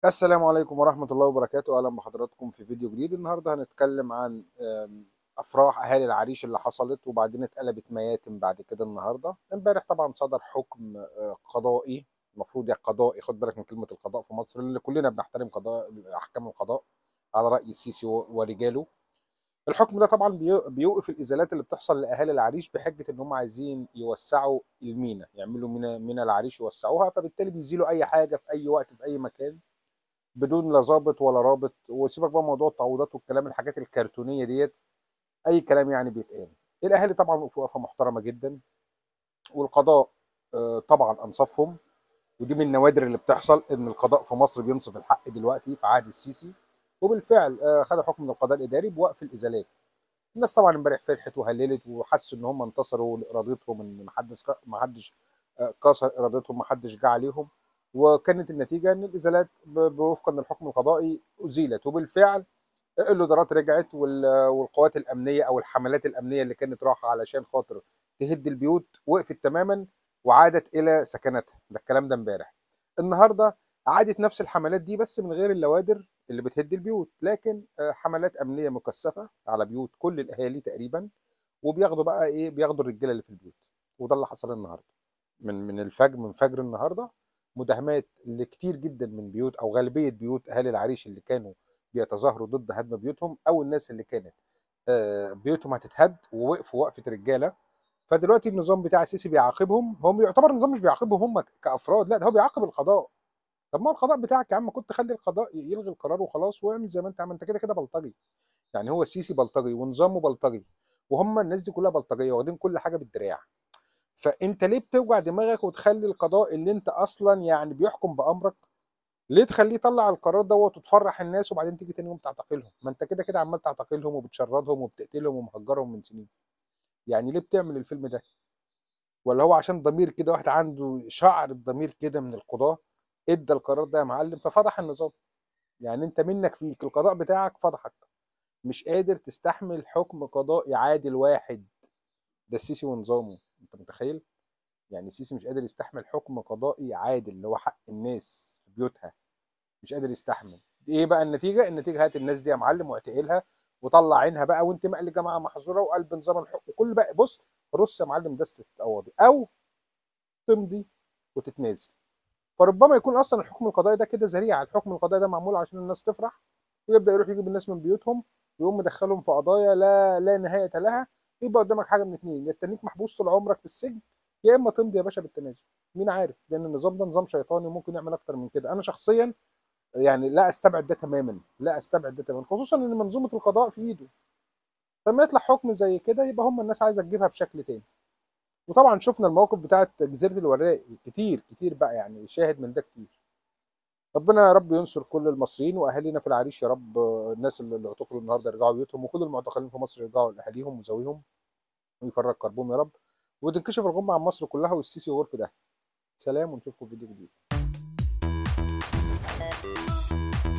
السلام عليكم ورحمة الله وبركاته أهلا بحضراتكم في فيديو جديد النهاردة هنتكلم عن آم، أفراح أهالي العريش اللي حصلت وبعدين اتقلبت مياتم بعد كده النهاردة امبارح طبعا صدر حكم آه، قضائي المفروض يا قضائي خد بالك من كلمة القضاء في مصر اللي كلنا بنحترم قضاء أحكام القضاء على رأي السيسي و- ورجاله الحكم ده طبعا بيو- بيوقف الإزالات اللي بتحصل لأهالي العريش بحجة إن هم عايزين يوسعوا المينا يعملوا مينا مينا العريش يوسعوها فبالتالي بيزيلوا أي حاجة في أي وقت في أي مكان بدون لا ظابط ولا رابط وسيبك بقى موضوع التعويضات والكلام الحاجات الكرتونيه ديت اي كلام يعني بيتقال الاهالي طبعا وقفوا وقفه محترمه جدا والقضاء آه، طبعا انصفهم ودي من النوادر اللي بتحصل ان القضاء في مصر بينصف الحق دلوقتي في عهد السيسي وبالفعل آه، خدوا حكم من القضاء الاداري بوقف الازالات الناس طبعا امبارح فرحت وهللت وحسوا ان هم انتصروا لارادتهم ان محدش محدش آه، كسر ارادتهم محدش جه عليهم وكانت النتيجه ان الازالات ب- بوفقا للحكم القضائي ازيلت وبالفعل الادارات رجعت وال- والقوات الامنيه او الحملات الامنيه اللي كانت رايحه علشان خاطر تهد البيوت وقفت تماما وعادت الى سكناتها ده الكلام ده امبارح النهارده عادت نفس الحملات دي بس من غير اللوادر اللي بتهد البيوت لكن آه، حملات امنيه مكثفه على بيوت كل الاهالي تقريبا وبياخدوا بقى ايه بياخدوا الرجاله اللي في البيوت وده اللي حصل النهارده من من الفجر من فجر النهارده مداهمات لكتير جدا من بيوت او غالبيه بيوت اهالي العريش اللي كانوا بيتظاهروا ضد هدم بيوتهم او الناس اللي كانت آه، بيوتهم هتتهد ووقفوا وقفه رجاله فدلوقتي النظام بتاع السيسي بيعاقبهم هم يعتبر النظام مش بيعاقبهم هم كافراد لا ده هو بيعاقب القضاء طب ما هو القضاء بتاعك يا عم كنت خلي القضاء يلغي القرار وخلاص واعمل زي ما انت عملت انت كده كده بلطجي يعني هو السيسي بلطجي ونظامه بلطجي وهم الناس دي كلها بلطجيه واخدين كل حاجه بالدراع فانت ليه بتوجع دماغك وتخلي القضاء اللي انت اصلا يعني بيحكم بامرك ليه تخليه يطلع القرار دوت وتفرح الناس وبعدين تيجي تاني يوم تعتقلهم ما انت كده كده عمال تعتقلهم وبتشردهم وبتقتلهم ومهجرهم من سنين يعني ليه بتعمل الفيلم ده ولا هو عشان ضمير كده واحد عنده شعر الضمير كده من القضاة ادى القرار ده يا معلم ففضح النظام يعني انت منك فيك القضاء بتاعك فضحك مش قادر تستحمل حكم قضائي عادل واحد ده السيسي ونظامه انت متخيل يعني السيسي مش قادر يستحمل حكم قضائي عادل اللي هو حق الناس في بيوتها مش قادر يستحمل ايه بقى النتيجه النتيجه هات الناس دي يا معلم واعتقلها وطلع عينها بقى وانتماء لجماعه محظوره وقلب نظام الحكم وكل بقى بص رص يا معلم دستة قواضي او تمضي وتتنازل فربما يكون اصلا الحكم القضائي ده كده ذريعه الحكم القضائي ده معمول عشان الناس تفرح ويبدا يروح يجيب الناس من بيوتهم ويقوم مدخلهم في قضايا لا لا نهايه لها يبقى قدامك حاجه من اتنين يا تتنيك محبوس طول عمرك في السجن يا اما تمضي يا باشا بالتنازل مين عارف لان النظام ده نظام شيطاني وممكن يعمل اكتر من كده انا شخصيا يعني لا استبعد ده تماما لا استبعد ده تماما خصوصا ان منظومه القضاء في ايده فلما يطلع حكم زي كده يبقى هم الناس عايزه تجيبها بشكل تاني وطبعا شفنا المواقف بتاعت جزيره الوراق كتير كتير بقى يعني شاهد من ده كتير ربنا يا رب ينصر كل المصريين واهالينا في العريش يا رب الناس اللي اللي اعتقلوا النهارده يرجعوا بيوتهم وكل المعتقلين في مصر يرجعوا لاهاليهم وذويهم ويفرج كربهم يا رب وتنكشف الغمه عن مصر كلها والسيسي وغرف ده سلام ونشوفكم في فيديو جديد